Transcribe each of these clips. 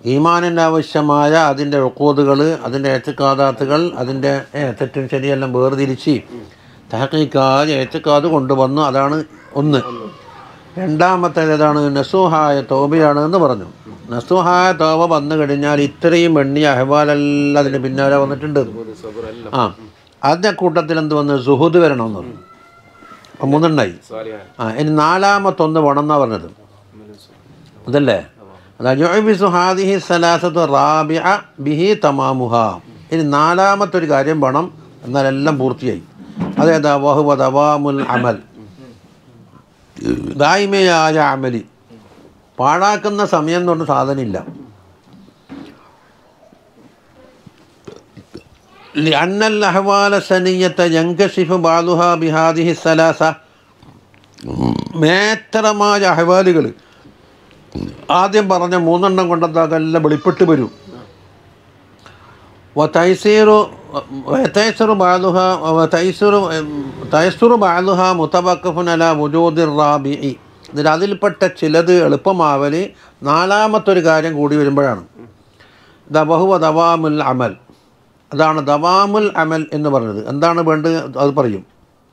ഈമാനിൻ്റെ ആവശ്യമായ അതിൻ്റെ റുക്കോതുകൾ അതിൻ്റെ ഏത്തക്കാതാത്തുകൾ അതിൻ്റെ ഏ, തെറ്റും ശരിയെല്ലാം വേർതിരിച്ച് തഹക്കീക്കായ ഏത്തക്കാത് കൊണ്ടുവന്നു അതാണ് ഒന്ന് രണ്ടാമത്തേത് ഏതാണ് നസുഹായ തോബയാണ് എന്ന് പറഞ്ഞു നസുഹായ തോബ വന്നു കഴിഞ്ഞാൽ ഇത്രയും എണ്ണിയ അഹ്വാലെല്ലാം അതിന് പിന്നാലെ വന്നിട്ടുണ്ട് സബർ എല്ലാം ആ അതിൻ്റെ കൂട്ടത്തിൽ എന്ത് വന്ന് സുഹുദ് വരണമെന്ന് പറഞ്ഞു അപ്പം മൂന്നെണ്ണായി സാലിഹാൻ ആ ഇനി നാലാമത്തൊന്ന് വേണം എന്നാണ് പറഞ്ഞത് അതല്ലേ അതായത് ഹാദിഹി സലാസത്ത് റാബിഅ ബിഹി തമാമുഹ ഇനി നാലാമത്തൊരു കാര്യം വേണം എന്നാൽ എല്ലാം പൂർത്തിയായി അതേതാ വഹുവ ദവാമുൽ അമൽ ദായ്മയായ അമലി പാഴാക്കുന്ന സമയം എന്ന് പറഞ്ഞ സാധനമില്ല لأن الأحوال السنية ينكشف بعضها بهذه الثلاثة മേത്തരമായ അഹ്വാലുകൾ ആദ്യം പറഞ്ഞ മൂന്നെണ്ണം കൊണ്ടെന്താക്കെല്ലാം വെളിപ്പെട്ട് വരും വതൈസീറു വതൈസറു ബാലുഹ വതൈസറു തൈസറു ബാലുഹ മുത്തബക്കഫുൻ അല വുജൂദിർ റാബിഇ ഇതിൽ അതിൽപ്പെട്ട ചിലത് എളുപ്പമാവൽ നാലാമത്തൊരു കാര്യം കൂടി വരുമ്പോഴാണ് ദബഹുവ ദവാമുൽ അമൽ അതാണ് ദവാമുൽ അമൽ എന്ന് പറഞ്ഞത് എന്താണ് വേണ്ടത് അത് പറയും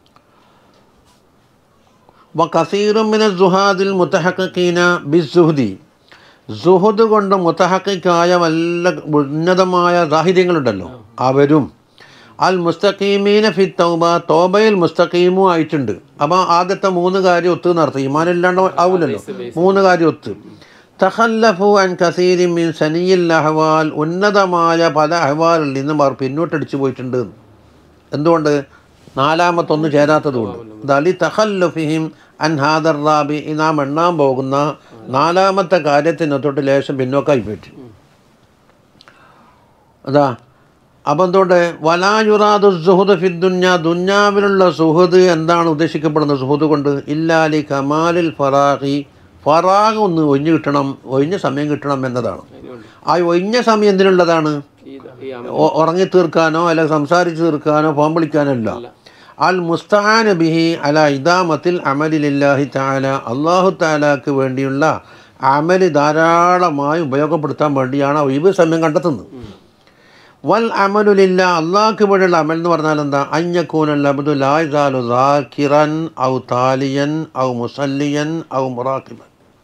വകസീറുമിന സുഹാദിൽ മുത്തഹക്കീന ബിസുഹുദി സുഹുദ് കൊണ്ട് മുത്തഹക്കായ വല്ല ഉന്നതമായ സാഹിത്യങ്ങളുണ്ടല്ലോ അവരും അൽ മുസ്തഖീമീന ഫി തൗബ തോബയിൽ മുസ്തഖീമും ആയിട്ടുണ്ട് അപ്പോൾ ആദ്യത്തെ മൂന്ന് കാര്യം ഒത്ത് നടത്തി ഇമാനില്ലാണ്ട് ആവില്ലല്ലോ മൂന്ന് കാര്യം ഒത്ത് തഖല്ലഫു അൻ കസീരി മീൻ സനിയിൽ അഹ്വാൽ ഉന്നതമായ പല അഹ്വാലിൽ നിന്നും അവർ പിന്നോട്ടടിച്ചു പോയിട്ടുണ്ട് എന്തുകൊണ്ട് നാലാമത്തൊന്ന് ചേരാത്തതുകൊണ്ട് ദലി തഹല്ലുഫിഹിം അൻ ഹാദർ റാബി ഈ നാം എണ്ണാൻ പോകുന്ന നാലാമത്തെ കാര്യത്തിന് തൊട്ട് ലേശം പിന്നോക്കായി പോയിട്ട് അതാ അപ്പം എന്തുകൊണ്ട് വലായുറാദു സുഹുദ് ഫി ദുന്യ ദുന്യാവിലുള്ള സുഹൃദ് എന്താണ് ഉദ്ദേശിക്കപ്പെടുന്നത് സുഹൃദ് കൊണ്ട് ഇല്ലാലി കമാലിൽ ഫറാഖി ഫറാഖ് ഒന്ന് ഒഴിഞ്ഞു കിട്ടണം ഒഴിഞ്ഞ സമയം കിട്ടണം എന്നതാണ് ആ ഒഴിഞ്ഞ സമയം എന്തിനുള്ളതാണ് ഈ ഈ അമൽ ഒ- ഉറങ്ങി തീർക്കാനോ അല്ലെങ്കിൽ സംസാരിച്ച് തീർക്കാനോ ഫോൺ വിളിക്കാനോ അല്ല അൽ മുസ്തഹാൻ ബിഹി അല ഇദാമത്തിൽ അമലില്ലാഹി താല അള്ളാഹു താലാക്ക് വേണ്ടിയുള്ള അമല് ധാരാളമായി ഉപയോഗപ്പെടുത്താൻ വേണ്ടിയാണ് ആ ഒഴിവ് സമയം കണ്ടെത്തുന്നത് വൽ അമലുലില്ല അള്ളാഹ്ക്ക് വേണ്ടിയുള്ള അമൽ എന്ന് പറഞ്ഞാൽ എന്താ അഞ്ഞക്കൂനൽ അബ്ദു ലായ്സാലു ദാക്കിറൻ ഔ താലിയൻ ഔ മുസല്ലിയൻ ഔ മുറാക്കിബൻ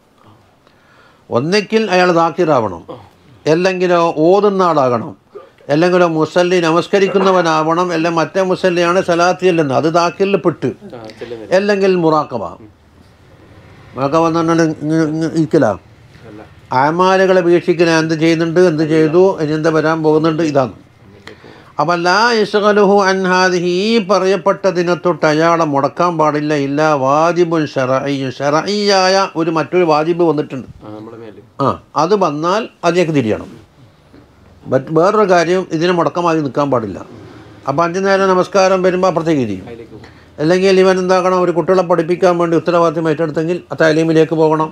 ഒന്നെങ്കിൽ അയാൾ ദാക്കിറാവണം അല്ലെങ്കിലോ ഓതുന്ന ആളാകണം അല്ലെങ്കിലോ മുസല്ലി നമസ്കരിക്കുന്നവനാവണം അല്ലെ മറ്റേ മുസല്ലിയാണ് സലാത്തിയല്ലെന്ന് അത് ദാക്കിറിൽ പെട്ട് ആ ചെല്ലുന്നില്ല അല്ലെങ്കിൽ മുറാക്കബ മുറാക്കബ എന്ന് പറഞ്ഞാൽ ഇങ്ങ- ഇങ്ങ ഇരിക്കല അല്ല ആമാലുകളെ വീക്ഷിക്കുന്ന എന്ത് ചെയ്യുന്നുണ്ട് എന്ത് ചെയ്തു ഇനി എന്താ വരാൻ പോകുന്നുണ്ട് ഇതാണ് അപ്പം ലാ ഇസ്കലുഹു അൻഹാദിഹി ഈ പറയപ്പെട്ടതിനെ തൊട്ട് അയാളെ മുടക്കാൻ പാടില്ല ഇല്ല വാജിബുൻ ഷറയ്യും ഷറയ്യായ ഒരു മറ്റൊരു വാജിബ് വന്നിട്ടുണ്ട് ആ നമ്മുടെ മേല് ആ അത് വന്നാൽ അതിലേക്ക് തിരിയണം മറ്റ് വേറൊരു കാര്യം ഇതിന് മുടക്കമായി നിൽക്കാൻ പാടില്ല അപ്പം അഞ്ചു നേരം നമസ്കാരം വരുമ്പോൾ അപ്പുറത്തേക്ക് തിരിയും അതിലേക്ക് പോകും അല്ലെങ്കിൽ ഇവൻ എന്താക്കണം ഒരു കുട്ടികളെ പഠിപ്പിക്കാൻ വേണ്ടി ഉത്തരവാദിത്വം ഏറ്റെടുത്തെങ്കിൽ ആ താലീമിലേക്ക് പോകണം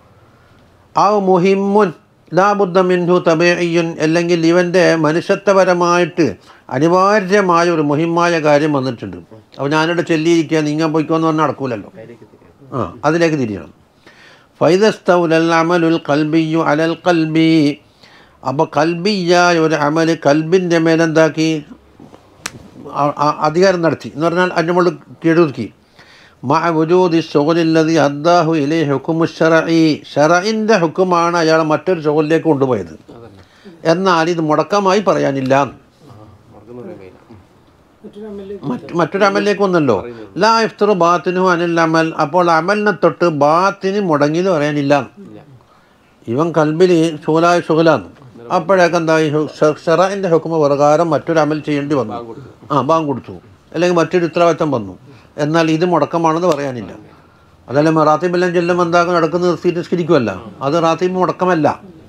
ആ മുഹിമ്മുൻ ലാബുദ്ധ മിൻഹു തബേയ്യുൻ അല്ലെങ്കിൽ ഇവൻ്റെ മനുഷ്യത്വപരമായിട്ട് അനിവാര്യമായ ഒരു മുഹിമ്മായ കാര്യം വന്നിട്ടുണ്ട് അപ്പോൾ ഞാനിവിടെ ചെല്ലിയിരിക്കുക നീങ്ങാൻ പോയിക്കോ എന്ന് പറഞ്ഞാൽ നടക്കൂലല്ലോ അതിലേക്ക് തിരിയാം ആ അതിലേക്ക് തിരിയണം ഫൈദസ്തൗലൽ അമലുൽ കൽബിയു അലൽ കൽബി അപ്പോൾ കൽബിയായ ഒരു അമല് കൽബിൻ്റെ മേലെന്താക്കി ആ- ആ- അധികാരം നടത്തി എന്ന് പറഞ്ഞാൽ അതിൻ്റെ മുകളിൽ കീഴൊതുക്കി മഅ വുജൂദി ഷുഗലില്ലതി അദ്ദാഹു ഇലൈ ഹുക്കുമു ഷറഈ ഷറഇൻ്റെ ഹുക്കുമാണ് അയാളെ മറ്റൊരു ഷുഗലിലേക്ക് കൊണ്ടുപോയത് അതന്നെ എന്നാൽ ഇത് മുടക്കമായി പറയാനില്ല ആ മറക്കുന്നു പറയാൻ കഴിയില്ല ഉം. മറ്റ് മറ്റൊരു അമലിലേക്ക് വന്നല്ലോ ലാ ഇഫ്തറു ബാത്തിനു അനിൽ അമൽ അപ്പോൾ അമലിനെ തൊട്ട് ബാത്തിന് മുടങ്ങി എന്ന് പറയാനില്ല ഇല്ല ഇവൻ കൽബിൽ ഷുഗലായ ഷുഗലാന്ന് അപ്പോഴേക്ക് എന്തായി ഷെറൈൻ്റെ ഹുക്കുമ പ്രകാരം മറ്റൊരു അമൽ ചെയ്യേണ്ടി വന്നു ആ ബാങ്ക് കൊടുത്തു അല്ലെങ്കിൽ മറ്റൊരു ഉത്തരവാദിത്തം വന്നു എന്നാൽ ഇത് മുടക്കമാണെന്ന് പറയാനില്ല അതല്ല റാത്തീബെല്ലാം ചെല്ലുമ്പോൾ എന്താകും നടക്കുന്ന നിർത്തിയിട്ട് നിസ്കരിക്കുമല്ല അത് റാത്തീബ് മുടക്കമല്ല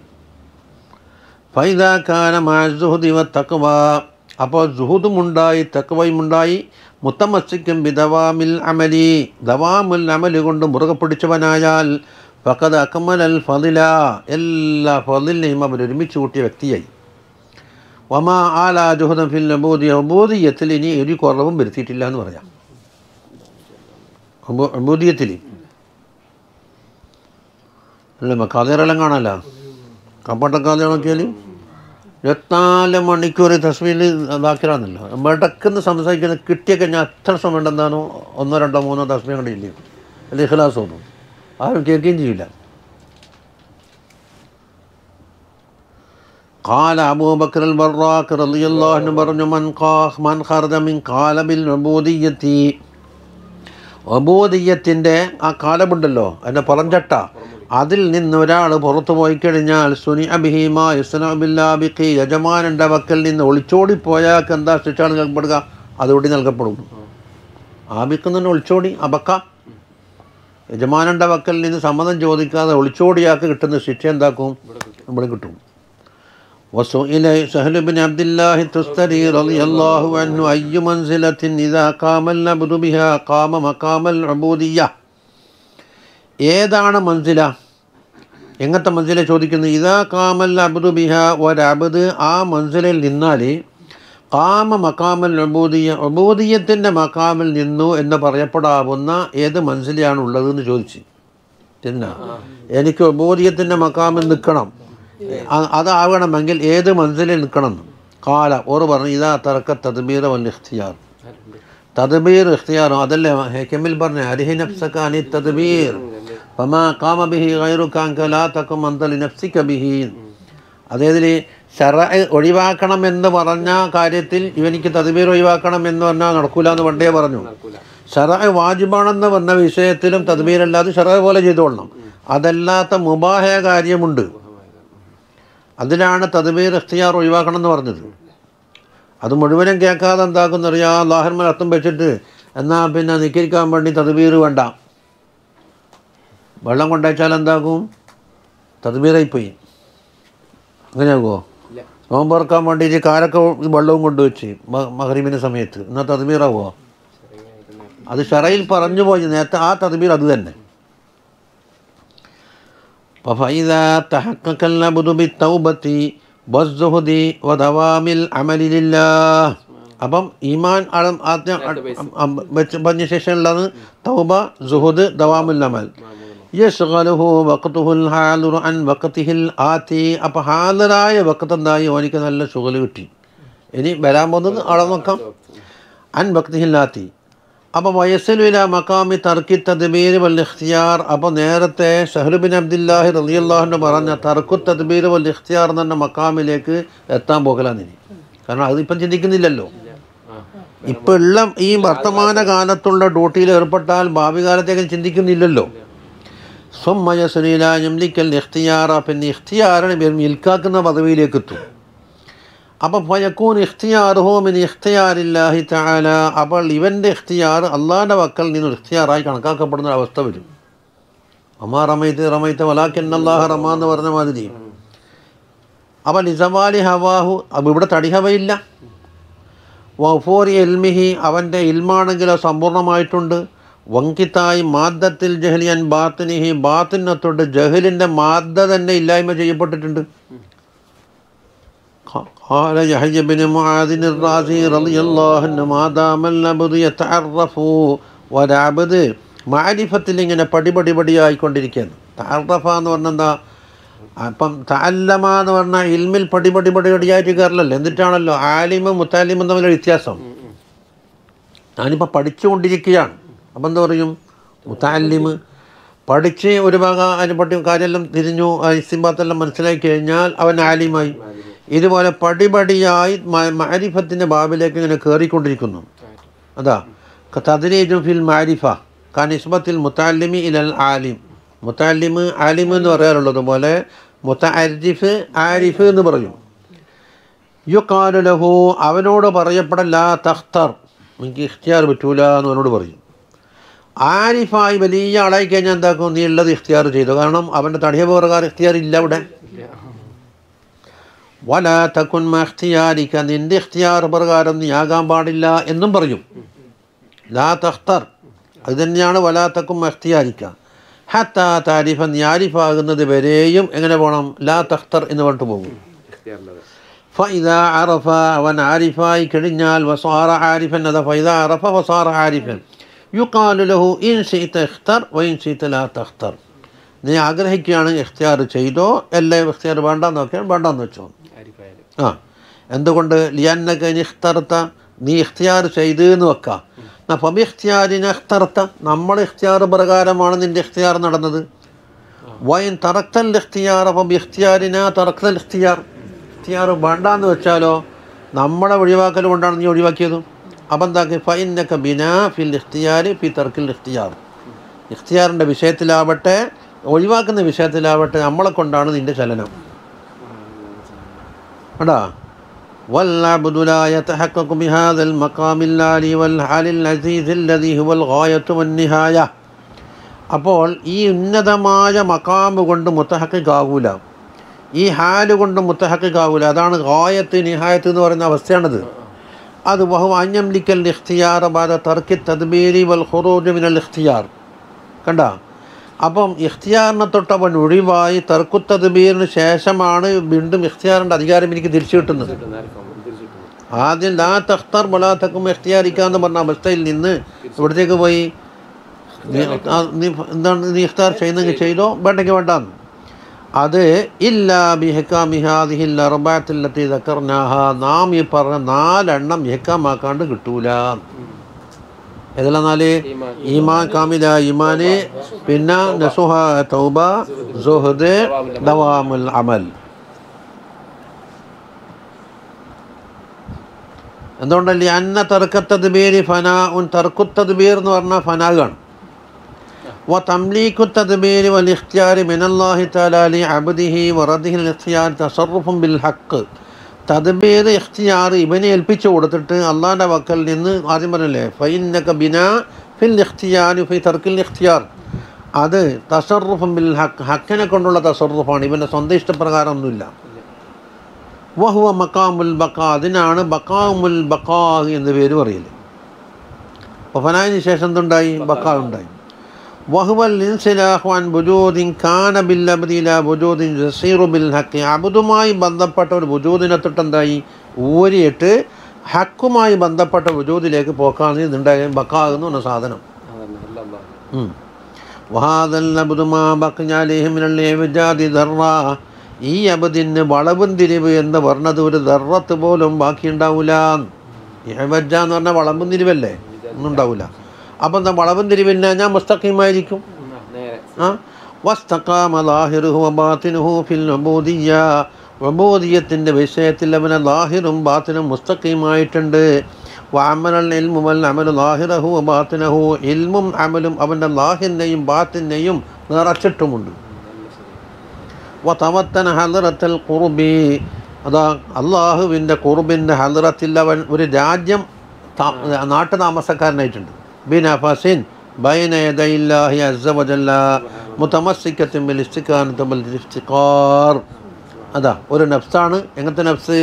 ഫൈദാഖാന മാസുഹുദിവ തക്വ അപ്പോൾ ജുഹുദും ഉണ്ടായി തക്വയും ഉണ്ടായി മുത്തമസ്സിക്കും ബിദവാമിൽ അമലി ദവാമുൽ അമല് കൊണ്ട് മുറുകെ പിടിച്ചവനായാൽ ഫക്കത് അക്മലൽ ഫതില എല്ലാ ഫതിലിനെയും അവർ ഒരുമിച്ച് കൂട്ടിയ വ്യക്തിയായി വമാ ആലാ ജുഹദം ഫിൽ അബൂദിയ അബൂദിയത്തിൽ ഇനി ഒരു കുറവും വരുത്തിയിട്ടില്ല എന്ന് പറയാം അബൂ- അബൂദിയത്തിൽ അല്ല ഖാദിറെല്ലാം കാണാമല്ലോ കപ്പട്ടക്കാതെ നോക്കിയാൽ ഇരുപത്തിനാല് മണിക്കൂർ തസ്മീൽ ഇതാക്കിയാന്നല്ലോ മിടക്കെന്ന് സംസാരിക്കുന്നത് കിട്ടിയ കഴിഞ്ഞാൽ അത്ര സമയം ഉണ്ടെന്നാണോ ഒന്നോ രണ്ടോ മൂന്നോ തസ്മീം കണ്ടില്ലേ അല്ലെ ഇഖ്ലാസ് തോന്നും ആരും കേൾക്കുകയും ചെയ്യില്ല قال أبو بكر البراك رضي الله عنه പറഞ്ഞു من قاخ من خرج من قالب العبودية അബോധിയത്തിൻ്റെ ആ കാലമുണ്ടല്ലോ അതിൻ്റെ പുറംചട്ട അതിൽ നിന്ന് ഒരാൾ പുറത്തു പോയി കഴിഞ്ഞാൽ സുനി അബിഹിമ യുസ്നബില്ലാബിഖി യജമാനൻ്റെ വക്കൽ നിന്ന് ഒളിച്ചോടി പോയാൽ എന്താ ശിക്ഷയാണ് നൽകപ്പെടുക അതുകൂടി നൽകപ്പെടും ആബിക്ക് തന്നെ ഒളിച്ചോടി അബക്ക യജമാനൻ്റെ വക്കൽ നിന്ന് സമ്മതം ചോദിക്കാതെ ഒളിച്ചോടിയാൾക്ക് കിട്ടുന്ന ശിക്ഷ എന്താക്കും ഇവിടെ കിട്ടും وسئل سهل بن عبد الله التستري رضي الله عنه أي منزلة إذا قام العبد بها قام مقام العبودية ഏതാണ് മൻസില എങ്ങനത്തെ മൻസില ചോദിക്കുന്നത് ഇതാ കാമൽ അബ്ദു ബിഹ ഒരബദ് ആ മൻസിലയിൽ നിന്നാൽ കാമ മക്കാമൽ അബൂദിയ അബൂദിയത്തിൻ്റെ മക്കാമിൽ നിന്നു എന്ന് പറയപ്പെടാവുന്ന ഏത് മൻസിലയാണ് ഉള്ളതെന്ന് ചോദിച്ചു എന്നാ എനിക്ക് അബൂദിയത്തിൻ്റെ മക്കാമിൽ നിൽക്കണം അ- അതാവണമെങ്കിൽ ഏത് മൻസിലിൽ നിൽക്കണം എന്ന്. കാല ഓറ് പറഞ്ഞു ഇതാ തറക്ക തദ്ബീർ വൽ ഇഖ്തിയാർ തദ്ബീർ ഇഖ്തിയാറും അതല്ലേ ഹെക്കമിൽ പറഞ്ഞ അരിഹി നഫ്സക്കാനി തദ്ബീർ ഫമാ കാമ ബിഹി ഗൈറുക്കാൻ ലാ തക്കും അന്തലി നഫ്സിക ബിഹി അതായത് ഷറ ഒഴിവാക്കണം എന്ന് പറഞ്ഞ കാര്യത്തിൽ ഇവനിക്ക് തദ്ബീർ ഒഴിവാക്കണം എന്ന് പറഞ്ഞാൽ നടക്കൂല എന്ന് പണ്ടേ പറഞ്ഞു ഷറ വാജിബാണെന്ന് വന്ന വിഷയത്തിലും തദ്ബീരല്ലാതെ ഷറ പോലെ ചെയ്തോളണം അതല്ലാത്ത മുബാഹ കാര്യമുണ്ട് അതിലാണ് തദ്ബീർ ഇഖ്തിയാർ ഒഴിവാക്കണം എന്ന് പറഞ്ഞത് അത് മുഴുവനും കേൾക്കാതെ എന്താക്കും അറിയാം അള്ളാഹന്മാർ അർത്ഥം വെച്ചിട്ട് എന്നാൽ പിന്നെ നിക്കരിക്കാൻ വേണ്ടി തദ്ബീർ വേണ്ട വെള്ളം കൊണ്ടുവച്ചാൽ എന്താക്കും തദ്ബീറായിപ്പോയി അങ്ങനെയാകുമോ ഇല്ല നോമ്പ് തുറക്കാൻ വേണ്ടിയിട്ട് കാലൊക്കെ വെള്ളവും കൊണ്ടുവച്ച് മഹരീമിൻ്റെ സമയത്ത് എന്നാൽ തദ്ബീറാവോ അത് ഷറയിൽ പറഞ്ഞു പോയി നേരത്തെ ആ തദ്ബീർ അത് തന്നെ فإذا تحقق العبد بالتوبة والزهد ودوام العمل لله അപ്പം ഈമാൻ അളം ആദ്യം വെച്ച് പറഞ്ഞ ശേഷമുള്ളത് തൗബ സുഹുദ് ദവാമുൽ അമൽ യഷ്ഗലുഹു വഖ്തുഹുൽ ഹാലിറു അൻ വഖ്തിഹിൽ ആതി അപ്പോൾ ഹാലിറായ വഖത്ത് എന്തായി ഓനിക്ക് നല്ല സുഖല് കിട്ടി ഇനി വരാൻ പോകുന്നത് അളവ് നോക്കാം അൻ വഖ്തിഹിൽ ആതി അപ്പോൾ വയസ്സിലുല മക്കാമി തർക്കി തദ്ബീർ വൽ ഇഖ്തിയാർ അപ്പോൾ നേരത്തെ ഷഹ്ലുബിൻ അബ്ദുല്ലാഹി റളിയല്ലാഹു പറഞ്ഞ തർക്കു തദ്ബീർ വൽ ഇഖ്തിയാർ എന്ന് പറഞ്ഞ മക്കാമിലേക്ക് എത്താൻ പോകലാന്ന് ഇനി കാരണം അതിപ്പം ചിന്തിക്കുന്നില്ലല്ലോ ഇപ്പം ഉള്ള ഈ വർത്തമാന കാലത്തുള്ള ഡ്യൂട്ടിയിൽ ഏർപ്പെട്ടാൽ ഭാവി കാലത്തേക്ക് ചിന്തിക്കുന്നില്ലല്ലോ സ്വമയസുനീല ഞംലിക്കൽ ഇഖ്തിയാറ പിന്നെ ഇഖ്തിയാറിനെ മിൽക്കാക്കുന്ന പദവിയിലേക്ക് എത്തും അപ്പം ഫയക്കൂൻ ഇഖ്തിയാറുഹോ മിൻ ഇഖ്തിയാറില്ലാഹി തആല അപ്പോൾ ഇവൻ്റെ ഇഖ്തിയാർ അള്ളാഹിൻ്റെ വക്കൽ നിന്ന് ഇഖ്തിയാറായി കണക്കാക്കപ്പെടുന്ന ഒരു അവസ്ഥ വരും അമാ റമൈത്ത് റമൈത്ത് വലാക്കിൻ അള്ളാഹ റമ എന്ന് പറഞ്ഞ മാതിരി അപ്പം നിസവാലി ഹവാഹു അപ്പം ഇവിടെ തടിഹവയില്ല വഫോറി എൽമിഹി അവൻ്റെ ഇൽമാണെങ്കിലോ സമ്പൂർണ്ണമായിട്ടുണ്ട് വങ്കിത്തായി മാദ്ദത്തിൽ ജഹലിയൻ ബാത്തിനിഹി ബാത്തിനത്തോട്ട് ജഹലിൻ്റെ മാദ്ദ തന്നെ ഇല്ലായ്മ ചെയ്യപ്പെട്ടിട്ടുണ്ട് قال يحيى بن معاذ الرازي رضي الله عنه ما دام العبد يتعرف والعبد മാരിഫത്തിൽ ഇങ്ങനെ പടി പടി പടിയായിക്കൊണ്ടിരിക്കുകയാണ് താർറഫ എന്ന് പറഞ്ഞാൽ എന്താ അപ്പം താല്ലമ എന്ന് പറഞ്ഞാൽ ഇൽമിൽ പടി പടി പടി പടിയായിട്ട് കയറില്ലല്ലോ എന്നിട്ടാണല്ലോ ആലിമും മുത്താലിമും തമ്മിലുള്ള വ്യത്യാസം ഞാനിപ്പോൾ പഠിച്ചുകൊണ്ടിരിക്കുകയാണ് അപ്പം എന്താ പറയും മുത്താലിമ് പഠിച്ച് ഒരു ഭാഗം അതിനെ പറ്റി കാര്യമെല്ലാം തിരിഞ്ഞു ഇസ്തിമ്പാത്തെല്ലാം മനസ്സിലാക്കി കഴിഞ്ഞാൽ അവൻ ആലിമായി ഇതുപോലെ പടിപടിയായി മാരിഫത്തിൻ്റെ ബാബിലേക്ക് ഇങ്ങനെ കയറിക്കൊണ്ടിരിക്കുന്നു അതാ തദ്രീജു ഫിൽ മാരിഫ കനിസ്ബത്തിൽ മുത്താലിമി ഇലൽ ആലിം മുത്താലിമ് ആലിം എന്ന് പറയാറുള്ളത് പോലെ മുത്തരിഫ് ആരിഫ് എന്ന് പറയും യുക്കാലു ലഹു അവനോട് പറയപ്പെടല്ല തഖ്തർ എനിക്ക് ഇഖ്തിയാർ പറ്റൂല എന്ന് അവനോട് പറയും ആരിഫായി വലിയ ആളായി കഴിഞ്ഞാൽ എന്താക്കും നീ ഉള്ളത് ഇഖ്തിയാർ ചെയ്തു കാരണം അവൻ്റെ തടിയ പ്രകാരം ഇഖ്തിയാർ ഇല്ല അവിടെ വല തക്കുൻ ഇഖ്തിയാരിക്ക നിൻ്റെ ഇഖ്തിയാർ പ്രകാരം നീ ആകാൻ പാടില്ല എന്നും പറയും ലാ തഖ്തർ അത് തന്നെയാണ് വല തക്കും ഇഖ്തിയാരിക്ക ഹത്ത താരിഫ നീ ആരിഫാകുന്നത് വരെയും എങ്ങനെ പോകണം ലാ തഖ്തർ എന്ന് പറഞ്ഞിട്ട് പോകും ഇഖ്തിയാറുള്ളത് فإذا عرف അവൻ ആരിഫായി കഴിഞ്ഞാൽ വസാറ ആരിഫൻ അത فإذا عرف وصار عارفا يقال له إن شئت اختر وإن شئت لا تختر നീ ആഗ്രഹിക്കുകയാണ് ഇഖ്തിയാർ ചെയ്തോ എല്ലാം ഇഖ്തിയാർ വേണ്ടാന്ന് നോക്കിയാൽ വേണ്ടാന്ന് വെച്ചോ ആരിഫായാലും ആ എന്തുകൊണ്ട് ലിയന്നക ഇഖ്തർത്ത നീ ഇഖ്തിയാർ ചെയ്ത് എന്ന് വെക്കാം എന്നാ ഫബി ഇഖ്തിയാരിനെ ഇഖ്തർത്ത നമ്മൾ ഇഖ്തിയാർ പ്രകാരമാണ് നിൻ്റെ ഇഖ്തിയാർ നടന്നത് വൈൻ തറക്തൽ ഇഖ്തിയാർ ഫബി ഇഖ്തിയാരിന തറക്തൽ ഇഖ്തിയാർ ഇഖ്തിയാർ വേണ്ടാന്ന് വെച്ചാലോ നമ്മളെ ഒഴിവാക്കൽ കൊണ്ടാണ് നീ ഒഴിവാക്കിയത് അപ്പം എന്താക്കി ഫൈനക്ക ബിന ഫിൽ ഇഖ്തിയാർ ഫി തർക്കിൽ ഇഖ്തിയാർ ഇഖ്തിയാറിൻ്റെ വിഷയത്തിലാവട്ടെ ഒഴിവാക്കുന്ന വിഷയത്തിലാവട്ടെ നമ്മളെ കൊണ്ടാണ് നിൻ്റെ ചലനം കേട്ടാ والعبد لا يتحقق بهذا المقام العالي والحال العزيز الذي هو الغاية والنهاية അപ്പോൾ ഈ ഉന്നതമായ മക്കാമ് കൊണ്ട് മുത്തഹക്കാവൂല ഈ ഹാല് കൊണ്ട് മുത്തഹക്കാവൂല അതാണ് ഗായത്ത് നിഹായത്ത് എന്ന് പറയുന്ന അവസ്ഥയാണത് അത് വഹു അഞ്ഞംലിക്കൽ ഇഖ്തിയാർ ബാദ തർക്കി തദ്ബീരി വൽ ഖുറൂജ് മിനൽ ഇഖ്തിയാർ കണ്ട അപ്പം ഇഖ്തിയാറിനെ തൊട്ടവൻ ഒഴിവായി തർക്കു തദ്ബീറിന് ശേഷമാണ് വീണ്ടും ഇഖ്തിയാറിൻ്റെ അധികാരം എനിക്ക് തിരിച്ചു കിട്ടുന്നത് കിട്ടുന്ന ആരിഫാണ് തിരിച്ചു കിട്ടുന്നത് ആദ്യം ലാ തഖ്തർ ബലാത്തക്കും ഇഖ്തിയാരിക്കാന്ന് പറഞ്ഞ അവസ്ഥയിൽ നിന്ന് ഇവിടത്തേക്ക് പോയി നീ ആ, നീ എന്താണ് നീ ഇഖ്താർ ചെയ്യുന്നെങ്കിൽ ചെയ്തോ വേണ്ടെങ്കിൽ വേണ്ടാന്ന് അത് ഇല്ലാ ബിഹക്കാമിഹാദിഹിൽ അറബാത്തില്ലത്തി ദക്കർനാഹ നാം ഈ പറഞ്ഞ നാലെണ്ണം ഇഹക്കാമാക്കാണ്ട് കിട്ടൂല ഏതെല്ലാം നാല് ഈമാൻ ഈമാൻ കാമില ഈമാന് പിന്നെ നസുഹ തൗബ സുഹദ് ദവാമുൽ അമൽ എന്തുകൊണ്ടല്ലേ അന്ന തർക്കത്തത് ബീര് ഫനാ ഉൻ തർക്കുത്തത് ബീർ എന്ന് പറഞ്ഞാൽ ഫനാകാണ് വ തംലീഖു തദ്ബീർ വൽ ഇഖ്തിയാർ മിനല്ലാഹി തആല ലി അബ്ദിഹി വറദിഹി അൽ ഇഖ്തിയാർ തസറുഫും ബിൽ ഹഖ് തദ്ബീർ ഇഖ്തിയാർ ഇവനെ ഏൽപ്പിച്ചു കൊടുത്തിട്ട് അള്ളാഹിൻ്റെ വക്കൽ നിന്ന് ആദ്യം പറഞ്ഞല്ലേ ഫൈനക ബിന ഫിൽ ഇഖ്തിയാർ ഫി തർക്കിൽ ഇഖ്തിയാർ അത് തസറുഫും ബിൽ ഹക്ക് ഹക്കിനെ കൊണ്ടുള്ള തസറുഫാണ് ഇവൻ്റെ സ്വന്തം ഇഷ്ടപ്രകാരമൊന്നുമില്ല വഹുവ മക്കാമുൽ ബക്കാ അതിനാണ് ബക്കാമുൽ ബക്കാ എന്ന് പേര് പറയല് അപ്പോൾ ഫനായിന് ശേഷം എന്തുണ്ടായി ബക്കാ ഉണ്ടായി വഹുവൽ ഇൻസിലാഹു അൻ ബുജൂദിൻ കാന ബിൽ അബ്ദില ബുജൂദിൻ ജസീറു ബിൽ ഹക്ക് അബുദുമായി ബന്ധപ്പെട്ട ഒരു ബുജൂദിനെ തൊട്ടെന്തായി ഊരിയിട്ട് ഹക്കുമായി ബന്ധപ്പെട്ട ബുജൂദിലേക്ക് പോക്കാണ് ഇതുണ്ടായ ബക്കാ എന്ന് പറഞ്ഞ സാധനം അതന്നെ എല്ലാം അല്ലാഹ്. ഉം. وهذا الأبد ما بقي عليه من الإعجاز ذرة ഈ അബദിന് വളവും തിരിവ് എന്ന് പറഞ്ഞത് ഒരു ദർറത്ത് പോലും ബാക്കിയുണ്ടാവില്ല ഇഹബജ്ജ എന്ന് പറഞ്ഞാൽ വളവും തിരിവല്ലേ ഒന്നും ഉണ്ടാവില്ല അപ്പം എന്താ വളവും തിരിവില്ല ഞാൻ മുസ്തഖീമായിരിക്കും ഉം, ആ, നേരെ ആ വസ്തഖാമ ലാഹിറുഹു വബാത്തിനുഹു ഫിൽ ഉബൂദിയ്യ ഉബൂദിയത്തിൻ്റെ വിഷയത്തിൽ അവനെ ലാഹിറും ബാത്തിനും മുസ്തഖീമായിട്ടുണ്ട് വഅമലൽ ഇൽമു വൽ അമലു ലാഹിറഹു വബാത്തിനഹു ഇൽമും അമലും അവൻ്റെ ലാഹിറിനെയും ബാത്തിനെയും നിറച്ചിട്ടുമുണ്ട് നല്ല ശരി വതമത്തന ഹലറത്തൽ കുറുബി അതാ അള്ളാഹുവിൻ്റെ കുറുബിൻ്റെ ഹലറത്തിൽ അവൻ ഒരു രാജ്യം താ- നാട്ടു താമസക്കാരനായിട്ടുണ്ട് ബിൻ അഫസിൻ ബൈന യദൈല്ലാഹി അസ്സ വജല്ല മുതമസ്സിക്കത്തും ബിൽ ഇസ്തിഖാനത്തും ബിൽ ഇഫ്തിഖാർ അതാ ഒരു നഫ്സാണ് എങ്ങനത്തെ നഫ്സ്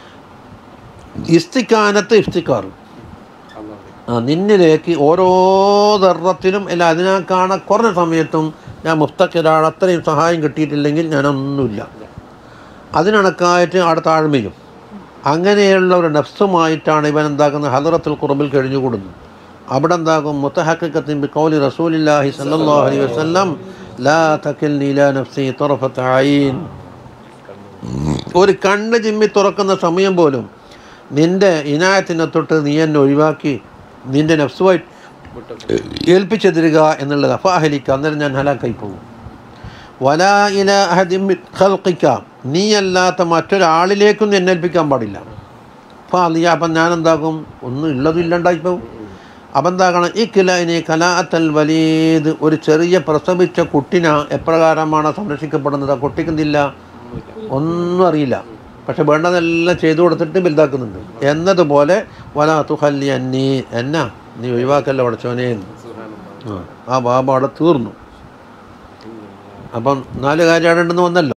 ഇസ്തിഖാനത്ത് ഇഫ്തിഖാർ അല്ലാഹ് ആ നിന്നിലേക്ക് ഓരോ ദർറത്തിലും അല്ല അതിനേക്കാണ് കുറഞ്ഞ സമയത്തും ഞാൻ മുഫ്തക്കിലാണ് അത്രയും സഹായം കിട്ടിയിട്ടില്ലെങ്കിൽ ഞാനൊന്നുമില്ല അതിനണക്കായിട്ട് അവിടെ താഴ്മയും അങ്ങനെയുള്ള ഒരു നഫ്സുമായിട്ടാണ് ഇവൻ എന്താക്കുന്നത് ഹലറത്തുൽ കുറബിൽ കഴിഞ്ഞുകൂടുന്നത് അവിടെ എന്താകും മുത്തഹക്കത്തിൻ ബി കൗലി റസൂലില്ലാഹി സല്ലല്ലാഹു അലൈഹി വസല്ലം ലാ തകിൽനി ഇലാ നഫ്സി തറഫത ഐൻ ഒരു കണ്ണ് ചിമ്മി തുറക്കുന്ന സമയം പോലും നിന്റെ ഇനായത്തിനെ തൊട്ട് നീ എന്നെ ഒഴിവാക്കി നിന്റെ നഫ്സുമായി വിട്ടു ഏൽപ്പിച്ചു തരിക എന്നുള്ളത് അഫാഹലിക്ക അന്നേരം ഞാൻ ഹലാക്കായി പോകും വലാ ഇല അഹദിമിൻ ഖൽഖിക്ക നീ അല്ലാത്ത മറ്റൊരാളിലേക്കും എന്നെ ഏൽപ്പിക്കാൻ പാടില്ല അപ്പോൾ അലിയ അപ്പം ഞാൻ എന്താക്കും ഒന്നും ഉള്ളതും ഇല്ലാണ്ടായി പോകും അപ്പം എന്താകണം ഈ കിലൈനെ കലാഅത്തൽ വലീദ് ഒരു ചെറിയ പ്രസവിച്ച കുട്ടിനെ എപ്രകാരമാണ് സംരക്ഷിക്കപ്പെടുന്നത് ആ കുട്ടിക്കെന്തില്ല ഒന്നും അറിയില്ല പക്ഷെ വേണ്ടതെല്ലാം ചെയ്തു കൊടുത്തിട്ട് വലുതാക്കുന്നുണ്ട് എന്നതുപോലെ വലാ തുഹല്ലി അന്നീ എന്നാ നീ ഒഴിവാക്കല്ല പഠിച്ചോനേ സുബ്ഹാനല്ലാഹ് ആ, ആ ബാബ അവിടെ തീർന്നു അപ്പം നാല് കാര്യം അവിടെ ഉണ്ടെന്ന് വന്നല്ലോ